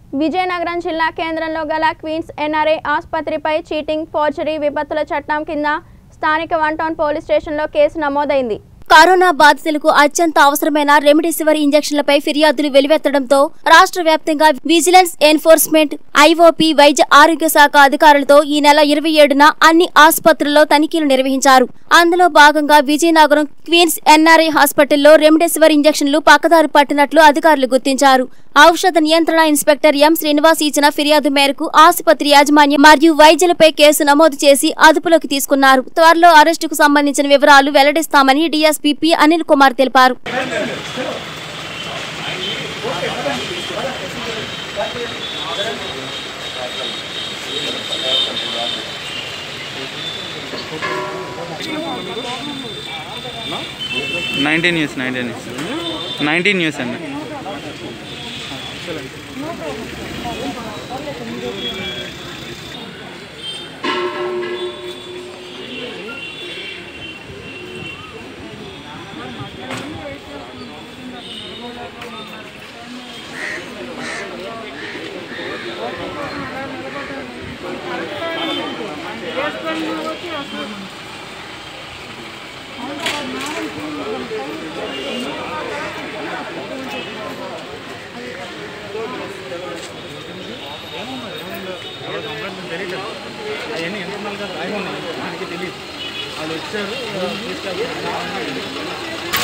విజయనగరం జిల్లా కేంద్రంలో గల క్వీన్స్ ఎన్ఆర్ఏ ఆసుపత్రిపై చీటింగ్ ఫోర్జరీ విపత్తుల చట్టం కింద స్థానిక వన్ టౌన్ పోలీస్ స్టేషన్లో కేసు నమోదైంది కరోనా బాధితులకు అత్యంత అవసరమైన రెమిడెసివిర్ ఇంజక్షన్లపై ఫిర్యాదులు వెలువెత్తడంతో రాష్ట్ర వ్యాప్తంగా విజిలెన్స్ ఎన్ఫోర్స్మెంట్ ఐఓపీ వైద్య ఆరోగ్య శాఖ అధికారులతో ఈ నెల ఇరవై ఏడున అన్ని ఆసుపత్రుల్లో తనిఖీలు నిర్వహించారు అందులో భాగంగా విజయనగరం క్వీన్స్ ఎన్ఆర్ఐ హాస్పిటల్లో రెమిడెసివిర్ ఇంజక్షన్లు పక్కదారి పట్టినట్లు అధికారులు గుర్తించారు ఔషధ నియంత్రణ ఇన్స్పెక్టర్ ఎం శ్రీనివాస్ ఇచ్చిన ఫిర్యాదు మేరకు ఆసుపత్రి యాజమాన్యం మరియు వైద్యులపై కేసు నమోదు చేసి అదుపులోకి తీసుకున్నారు త్వరలో అరెస్టుకు సంబంధించిన వివరాలు వెల్లడిస్తామని డీఎస్పీ పి అనిల్ కుమార్ తెలిపారు nineteen news nineteen news nineteen news అండి అవన్నీ ఇంటర్నల్గా రాయి ఉన్నాయి మనకి తెలియదు వాళ్ళు వచ్చారు తీసుకెళ్తారు